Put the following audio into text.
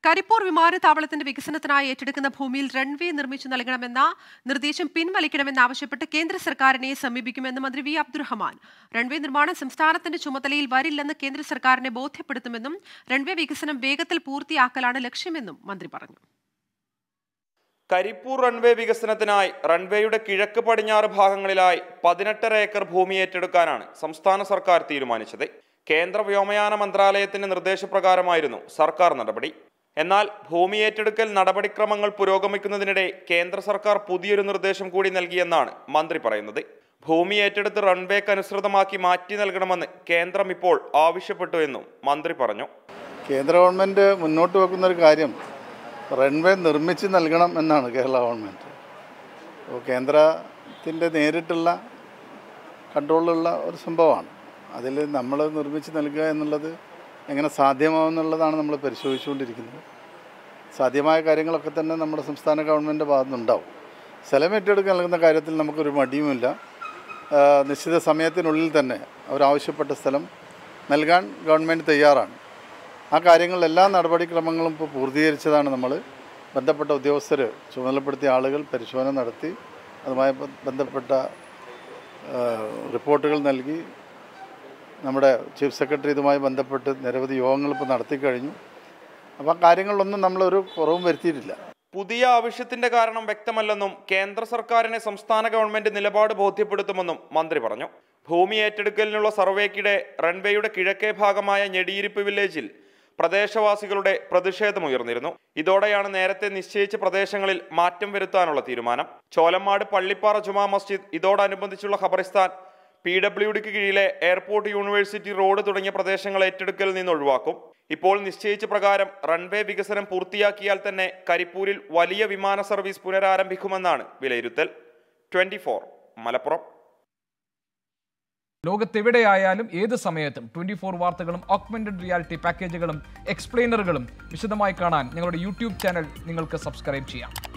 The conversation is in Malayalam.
കരിപ്പൂർ വിമാനത്താവളത്തിന്റെ വികസനത്തിനായി ഏറ്റെടുക്കുന്ന ഭൂമിയിൽ റൺവേ നിർമ്മിച്ചു നൽകണമെന്ന നിർദ്ദേശം പിൻവലിക്കണമെന്നാവശ്യപ്പെട്ട് കേന്ദ്ര സർക്കാരിനെ സമീപിക്കുമെന്ന് മന്ത്രി വി അബ്ദുറഹ്മാൻ റൺവേ നിർമ്മാണം സംസ്ഥാനത്തിന്റെ ചുമതലയിൽ വരില്ലെന്ന് കേന്ദ്ര സർക്കാരിനെ ബോധ്യപ്പെടുത്തുമെന്നും റൺവേ വികസനം വേഗത്തിൽ പൂർത്തിയാക്കലാണ് ലക്ഷ്യമെന്നും മന്ത്രി പറഞ്ഞു കരിപ്പൂർ റൺവേ വികസനത്തിനായി റൺവേയുടെ കിഴക്ക് പടിഞ്ഞാറ് ഭാഗങ്ങളിലായി പതിനെട്ടര ഏക്കർ ഭൂമി ഏറ്റെടുക്കാനാണ് സംസ്ഥാന സർക്കാർ തീരുമാനിച്ചത് കേന്ദ്ര വ്യോമയാന മന്ത്രാലയത്തിന്റെ നിർദ്ദേശപ്രകാരമായിരുന്നു സർക്കാർ നടപടി എന്നാൽ ഭൂമി ഏറ്റെടുക്കൽ നടപടിക്രമങ്ങൾ പുരോഗമിക്കുന്നതിനിടെ കേന്ദ്ര സർക്കാർ പുതിയൊരു നിർദ്ദേശം കൂടി നൽകിയെന്നാണ് മന്ത്രി പറയുന്നത് ഭൂമി ഏറ്റെടുത്ത് റൺവേക്ക് അനുസൃതമാക്കി മാറ്റി നൽകണമെന്ന് കേന്ദ്രം ഇപ്പോൾ ആവശ്യപ്പെട്ടു എന്നും മന്ത്രി പറഞ്ഞു കേന്ദ്ര ഗവൺമെൻറ് മുന്നോട്ട് വെക്കുന്ന ഒരു കാര്യം റൺവേ നിർമ്മിച്ച് നൽകണം എന്നാണ് കേരള ഗവൺമെൻറ് അപ്പോൾ കേന്ദ്രത്തിൻ്റെ നേരിട്ടുള്ള കൺട്രോളിലുള്ള ഒരു സംഭവമാണ് അതിൽ നമ്മൾ നിർമ്മിച്ച് നൽകുക എന്നുള്ളത് എങ്ങനെ സാധ്യമാവുമെന്നുള്ളതാണ് നമ്മൾ പരിശോധിച്ചുകൊണ്ടിരിക്കുന്നത് സാധ്യമായ കാര്യങ്ങളൊക്കെ തന്നെ നമ്മുടെ സംസ്ഥാന ഗവൺമെൻറ് ഭാഗത്തുനിന്നുണ്ടാവും സ്ഥലം ഏറ്റെടുക്കാൻ നൽകുന്ന കാര്യത്തിൽ നമുക്കൊരു മടിയുമില്ല ആ, നിശ്ചിത സമയത്തിനുള്ളിൽ തന്നെ അവരാവശ്യപ്പെട്ട സ്ഥലം നൽകാൻ ഗവൺമെൻറ് തയ്യാറാണ് ആ കാര്യങ്ങളിൽ എല്ലാ നടപടിക്രമങ്ങളും ഇപ്പോൾ പൂർത്തീകരിച്ചതാണ് നമ്മൾ ബന്ധപ്പെട്ട ഉദ്യോഗസ്ഥർ ചുമതലപ്പെടുത്തിയ ആളുകൾ പരിശോധന നടത്തി അതുമായി ബ- ബന്ധപ്പെട്ട ആ, റിപ്പോർട്ടുകൾ നൽകി നമ്മുടെ ചീഫ് സെക്രട്ടറി ഇതുമായി ബന്ധപ്പെട്ട് നിരവധി യോഗങ്ങൾ ഇപ്പോൾ നടത്തി കഴിഞ്ഞു അപ്പോൾ ആ കാര്യങ്ങളിലൊന്നും നമ്മളൊരു കുറവും വരുത്തിയിട്ടില്ല പുതിയ ആവശ്യത്തിന്റെ കാരണം വ്യക്തമല്ലെന്നും കേന്ദ്ര സർക്കാരിനെ സംസ്ഥാന ഗവൺമെന്റ് നിലപാട് ബോധ്യപ്പെടുത്തുമെന്നും മന്ത്രി പറഞ്ഞു ഭൂമി ഏറ്റെടുക്കലിനുള്ള സർവേക്കിടെ റൺവേയുടെ കിഴക്കേ ഭാഗമായ ഞെടിയിരിപ്പ് വില്ലേജിൽ പ്രദേശവാസികളുടെ പ്രതിഷേധമുയർന്നിരുന്നു ഇതോടെയാണ് നേരത്തെ നിശ്ചയിച്ച പ്രദേശങ്ങളിൽ മാറ്റം വരുത്താനുള്ള തീരുമാനം ചോലമ്മാട് പള്ളിപ്പാറ ജുമാ മസ്ജിദ് ഇതോടനുബന്ധിച്ചുള്ള ഖബറിസ്ഥാൻ പി ഡബ്ല്യു ഡിക്ക് കീഴിലെ എയർപോർട്ട് യൂണിവേഴ്സിറ്റി റോഡ് തുടങ്ങിയ പ്രദേശങ്ങൾ ഏറ്റെടുക്കലിൽ നിന്ന് ഒഴിവാക്കും ഇപ്പോൾ നിശ്ചയിച്ച പ്രകാരം റൺവേ വികസനം പൂർത്തിയാക്കിയാൽ തന്നെ കരിപ്പൂരിൽ വലിയ വിമാന സർവീസ് പുനരാരംഭിക്കുമെന്നാണ് വിലയിരുത്തൽ ട്വന്റി മലപ്പുറം ലോകത്തെവിടെയായാലും ഏത് സമയത്തും ട്വന്റി ഫോർ വാർത്തകളും ഓഗ്മെന്റഡ് റിയാലിറ്റി പാക്കേജുകളും എക്സ്പ്ലെയിനറുകളും വിശദമായി കാണാൻ ഞങ്ങളുടെ യൂട്യൂബ് ചാനൽ നിങ്ങൾക്ക് സബ്സ്ക്രൈബ് ചെയ്യാം